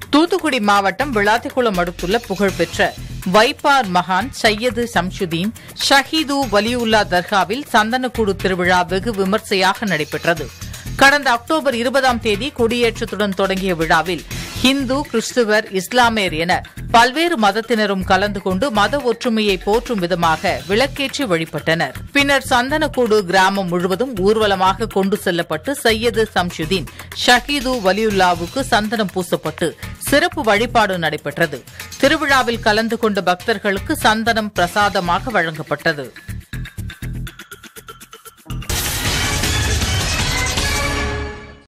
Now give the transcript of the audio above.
தூத்துக்குடி மாவட்டம் விளாத்திக்குளம் அடுத்துள்ள புகழ்பெற்ற வைப்பார் மகான் சையது சம்சுதீன் ஷஹீது வலியுல்லா தர்காவில் சந்தனக்கூடு திருவிழா வெகு விமர்சையாக நடைபெற்றது கடந்த அக்டோபர் இருபதாம் தேதி கொடியேற்றத்துடன் தொடங்கிய விழாவில் இந்து கிறிஸ்துவர் இஸ்லாமியர் என பல்வேறு மதத்தினரும் கலந்து கொண்டு மத ஒற்றுமையை போற்றும் விதமாக விளக்கேற்றி வழிபட்டனர் பின்னர் சந்தனக்கூடு கிராமம் முழுவதும் ஊர்வலமாக கொண்டு செல்லப்பட்டு சையது சம்சுதீன் ஷஹீது வலியுல்லாவுக்கு சந்தனம் பூசப்பட்டு சிறப்பு வழிபாடு நடைபெற்றது திருவிழாவில் கலந்து கொண்ட பக்தர்களுக்கு சந்தனம் பிரசாதமாக வழங்கப்பட்டது